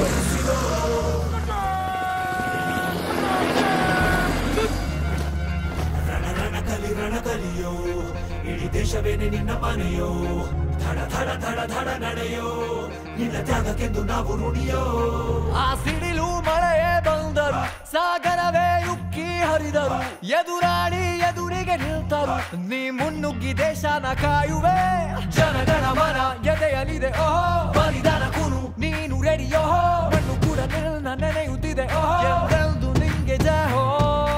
ರಣ ರಣ ಕಲಿ ರಣ ಕಲಿಯೋ ಇಡೀ ದೇಶವೇನೆ ನಿನ್ನ ಮನೆಯೋ ಧಡ ಧಡ ಧಡ ಧಡ ನಡೆಯೋ ನಿನ್ನ ತ್ಯಾಗಕ್ಕೆಂದು ನಾವು ನುಡಿಯೋ ಆ ಸಿಡಿಲು ಮಳೆಯೇ ಬಂದರು ಸಾಗರವೇ ಉಕ್ಕಿ ಹರಿದರು ಎದುರಾಳಿ ಎದುರಿಗೆ ನಿಲ್ತರು ನೀ ಮುನ್ನುಗ್ಗಿ ದೇಶನ ಕಾಯುವೆ ಜನಗಣ ಮನ ಎದೆಯಲಿದೆ ಓಹೋ ಬಲಿದಾನ ಕುನು ನೀನು ರೆಡಿಯೋ ಮಣ್ಣು ಕೂಡ ನಿನ್ನ ನೆನೆಯುತ್ತಿದೆ ಓಹೋ ಎಂದೆಂದು ನಿಂಗೆ ಜಯ ಹೋ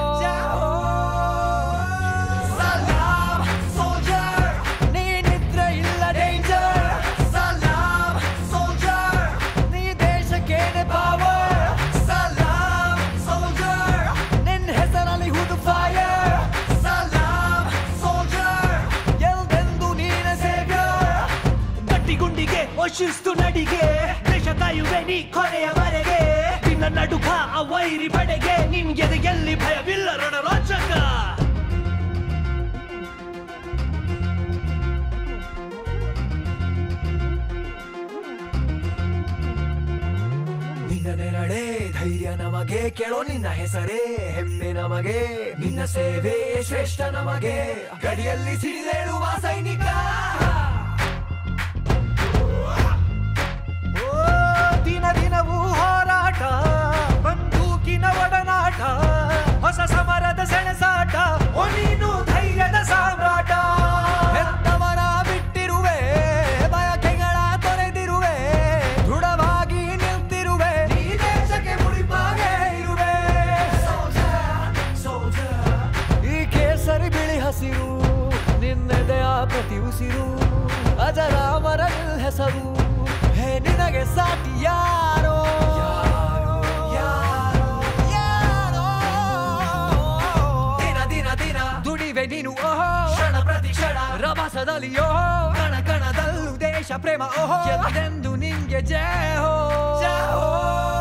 ಸಲಾಮ್ ಸೋಲ್ಜರ್ ನೀ ನಿದ್ರೆ ಇಲ್ಲ ಡೇಂಜರ್ ಸಲಾಮ್ ಸೋಲ್ಜರ್ ನೀ ದೇಶಕ್ಕೇನೆ ಪವರ್ ಸಲಾಮ್ ಸೋಲ್ಜರ್ ನಿನ್ನ ಹೆಸರಲ್ಲಿ ಹುದು ಫೈರ್ ಸಲಾಮ್ ಸೋಲ್ಜರ್ ಎಲ್ದೆಂದು ನೀನೆ ಸೇವ್ಯರ್ ಗಟ್ಟಿಗುಂಡಿಗೆ ಶಿಸ್ತು ನಡಿಗೆ ದೇಶ ಕಾಯುವೆ ನೀ ಕೊನೆಯವರೆಗೆ ನಿನ್ನ ನಡುಕ ಆ ವೈರಿ ಬಡೆಗೆ ನಿನ್ಗೆ ಎಲ್ಲಿ ಭಯವಿಲ್ಲ ರಣರೋಚಕ ನಿನ್ನ ನೆರಳೆ ಧೈರ್ಯ ನಮಗೆ ಕೇಳೋ ನಿನ್ನ ಹೆಸರೇ ಹೆಮ್ಮೆ ನಮಗೆ ನಿನ್ನ ಸೇವೆ ಶ್ರೇಷ್ಠ ನಮಗೆ ಗಡಿಯಲ್ಲಿ ಸಿಡಿದೇಳುವ ಸೈನಿಕ ಓ, ದಿನ ದಿನವೂ ಹೋರಾಟ ಬಂದೂಕಿನ ಒಡನಾಟ ಹೊಸ ಸಮರದ ಸೆಣಸಾಟ ಓ ನೀನು ಧೈರ್ಯದ ಸಾಮ್ರಾಟ ಹೆತ್ತವರ ಬಿಟ್ಟಿರುವೆ ಬಯಕೆಗಳ ತೊರೆದಿರುವೆ ದೃಢವಾಗಿ ನಿಲ್ತಿರುವೆ ಈ ದೇಶಕ್ಕೆ ಮುಡಿಪಾಗೆ ಇರುವೆ ಈ ಕೇಸರಿ ಬಿಳಿ ಹಸಿರು ನಿನ್ನೆದೆಯ ಪ್ರತಿ ಉಸಿರು ಅಜರ ಮರ ನಿಲ್ ಹೆಸರು ಹೇ ನಿನಗೆ ಸಾಟಿ ಯಾರೋ ಯಾರೋ ದಿನ ದಿನ ದಿನ ದುಡಿವೆ ನೀನು ಓಹೋ ಕ್ಷಣ ಪ್ರತಿ ಕ್ಷಣ ರಭಸದಲ್ಲಿ ಓಹೋ ಕಣ ಕಣದಲ್ಲೂ ದೇಶ ಪ್ರೇಮ ಓಹೋ ಎಂದೆಂದು ನಿಂಗೆ ಜಯ ಹೋ ಜಯ ಹೋ